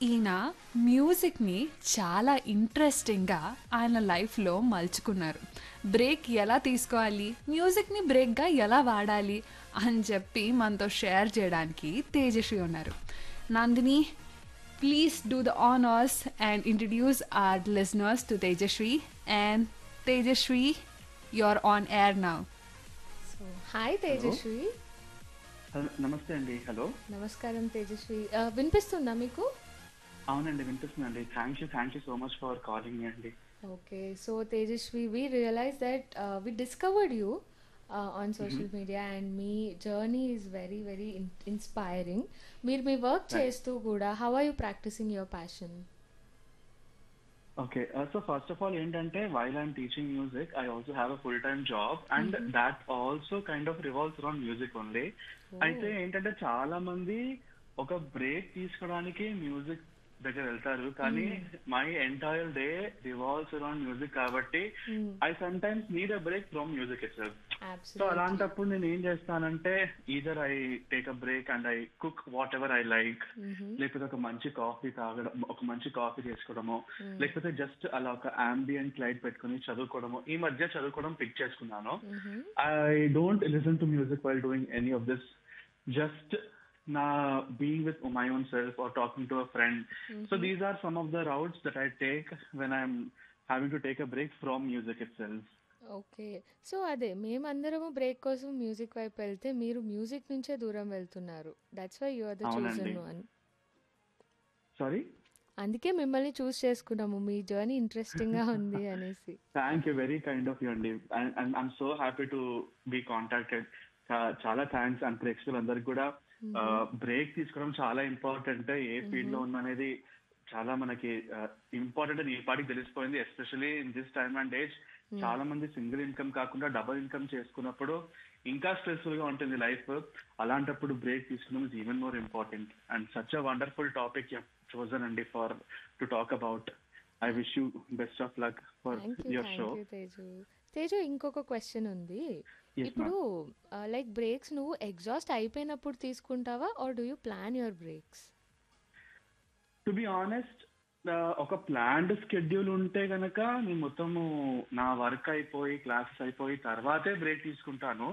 ఈయన మ్యూజిక్ని చాలా ఇంట్రెస్టింగ్గా ఆయన లైఫ్లో మలుచుకున్నారు బ్రేక్ ఎలా తీసుకోవాలి మ్యూజిక్ని బ్రేక్గా ఎలా వాడాలి అని చెప్పి మనతో షేర్ చేయడానికి తేజస్వి ఉన్నారు Nandini please do the honours and introduce our listeners to Tejaswi and Tejaswi you're on air now so hi Tejaswi hello నమస్తే అండి హలో నమస్కారం తేజస్వి ఆ, వినిపిస్తుందా మీకు అవునండి వినిపిస్తుందండి thank you thank you so much for calling మీ అండి okay so Tejaswi we realize that we discovered you on social media and మీ journey is very very inspiring మీరు మీ వర్క్ చేస్తూ కూడా how are you practicing your passion okay so first of all ఏంటంటే while I'm teaching music I also have a full time job and that also kind of revolves around music only అయితే ఏంటంటే చాలా మంది ఒక break తీసుకోవడానికి music దగ్గర వెళ్తారు కానీ my entire day revolves around music కాబట్టి I sometimes need a break from music it so Absolutely. అలాంటప్పుడు నేను ఏం చేస్తానంటే either I take a break and I cook whatever I like లేకపోతే ఒక మంచి కాఫీ తాగడం ఒక మంచి కాఫీ చేసుకోవడము లేకపోతే జస్ట్ అలా ఒక అంబియంట్ లైట్ పెట్టుకుని చదువుకోవడము ఈ మధ్య చదువుకోవడం పిక్ చేసుకున్నాను I don't listen to music while doing any of this just నా being with my own self or talking to a friend so these are some of the routes that I take when I'm having to take a break from music itself okay so అదే మేమందరము break కోసం music వైపు వెళ్తే మీరు music నుంచే దూరం వెళ్తున్నారు that's why you are the అవునండి. చూజన్ వన్ సారీ అందుకే మిమ్మల్ని చూస్ చేసుకున్నాము మీ జర్నీ ఇంట్రెస్టింగ్ గా ఉంది అనేసి thank you very kind of you అండి and I'm so happy to be contacted చాలా థ్యాంక్స్ అండ్ ప్రేక్షకులు అందరికి కూడా బ్రేక్ తీసుకోవడం చాలా ఇంపార్టెంట్ ఏ ఫీల్డ్ లో ఉందనేది చాలా మనకి ఇంపార్టెంట్ అని ఈ పాటికి తెలిసిపోయింది especially in this time and age చాలా మంది సింగిల్ ఇన్కమ్ కాకుండా డబుల్ ఇన్కమ్ చేసుకున్నప్పుడు ఇంకా స్ట్రెస్ఫుల్ గా ఉంటుంది లైఫ్ అలాంటప్పుడు బ్రేక్ తీసుకోవడం is even more important and such a wonderful topic chosen అండి for to talk about I wish you best of luck for thank you your show thank you Teju Teju ఇంకొక question ఉంది Yes, ఇప్పుడు like breaks నువ్వు exhaust అయిపోయినప్పుడు తీసుకుంటావా or do you plan your breaks to be honest ఒక planned schedule ఉంటే గనక నేను మొత్తము నా వర్క్ అయిపోయి క్లాసెస్ అయిపోయి తర్వాతే బ్రేక్ తీసుకుంటాను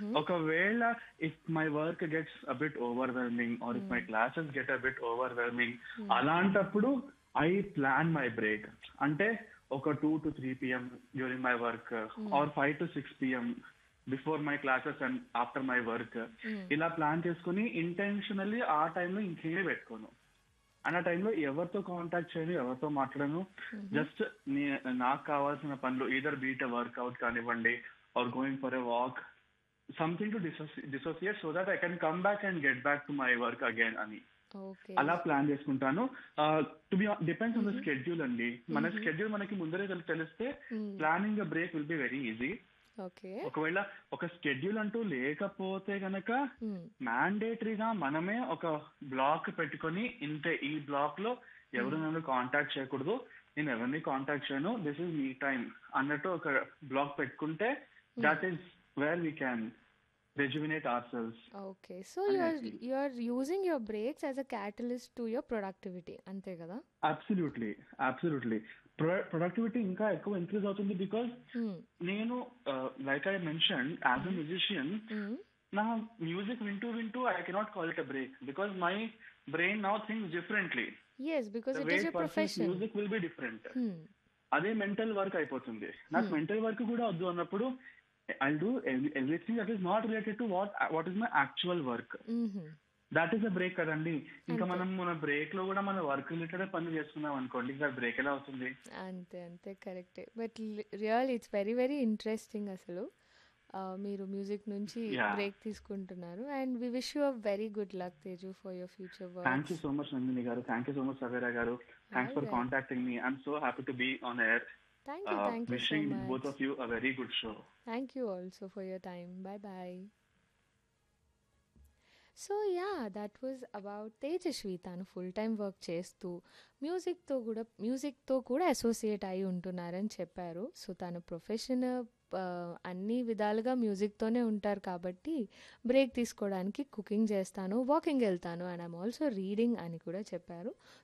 ఒకవేళ if my work gets a bit overwhelming or if my classes get a bit overwhelming అలాంటప్పుడు ఐ ప్లాన్ మై బ్రేక్ అంటే ఒక two to three PM during my work or five to six PM before my classes and after my work ఇలా plan చేసుకుని intentionally ఆ టైంలో ఇంకేమీ పెట్టుకోను and ఆ టైంలో ఎవరితో కాంటాక్ట్ చేయను ఎవరితో మాట్లాడను జస్ట్ నాకు కావాల్సిన పనులు ఈదర్ బీట్ వర్క్అవుట్ కానివ్వండి or going for a walk something to dissociate so that I can come back and get back to my work again అని ఓకే అలా ప్లాన్ చేసుకుంటాను to be depends on the schedule అండి మన schedule మనకి ముందరే తెలి- తెలిస్తే planning break will be very easy okay ఒకవేళ ఒక స్కెడ్యూల్ అంటూ లేకపోతే గనక మ్యాండేటరీగా మనమే ఒక బ్లాక్ పెట్టుకొని ఇంతే ఈ బ్లాక్ లో ఎవరు నన్ను కాంటాక్ట్ చేయకూడదు నేను ఎవరిని కాంటాక్ట్ చేయను దిస్ ఇస్ మీ టైం అన్నట్టు ఒక బ్లాక్ పెట్టుకుంటే that is where we can rejuvenate our cells okay so you are you are using your breaks as a catalyst to your productivity అంతే కదా అబ్సల్యూట్లీ అబ్సల్యూట్లీ ప్రొడక్టివిటీ ఇంకా ఎక్కువ increase అవుతుంది because నేను like I mention as a musician నా music వింటూ వింటూ I cannot call it a break because my brain now things differently yes because the it way is your persons profession music will be different అదే mental work అయిపోతుంది నాకు mental work కూడా వద్దు అన్నప్పుడు I do everything that is not related to what what is my actual work that is a break కదండి ఇంకా మనం మన బ్రేక్ లో కూడా మన వర్క్ రిలేటెడ్ పనులు చేసుకున్నాం అనుకోండి ఇంకా బ్రేక్ ఎలా అవుతుంది అంతే అంతే కరెక్టే but real it's very very interesting అసలు ఆ, మీరు మ్యూజిక్ నుంచి Yeah. బ్రేక్ తీసుకుంటున్నారు and we wish you a very good luck Teju for your future thank you work so much Nandini garu thank you so much Savera garu thanks for Alright. Contacting me I'm so happy to be on air thank you thank you so wishing both much of you a very good show thank you also for your time bye bye so yeah that was about Tejaswi తను full time work చేస్తూ మ్యూజిక్తో కూడా మ్యూజిక్తో కూడా associate అయి ఉంటున్నారని చెప్పారు so తన profession అన్ని విధాలుగా మ్యూజిక్తోనే ఉంటారు కాబట్టి బ్రేక్ తీసుకోవడానికి కుకింగ్ చేస్తాను వాకింగ్ వెళ్తాను అండ్ ఐమ్ ఆల్సో రీడింగ్ అని కూడా చెప్పారు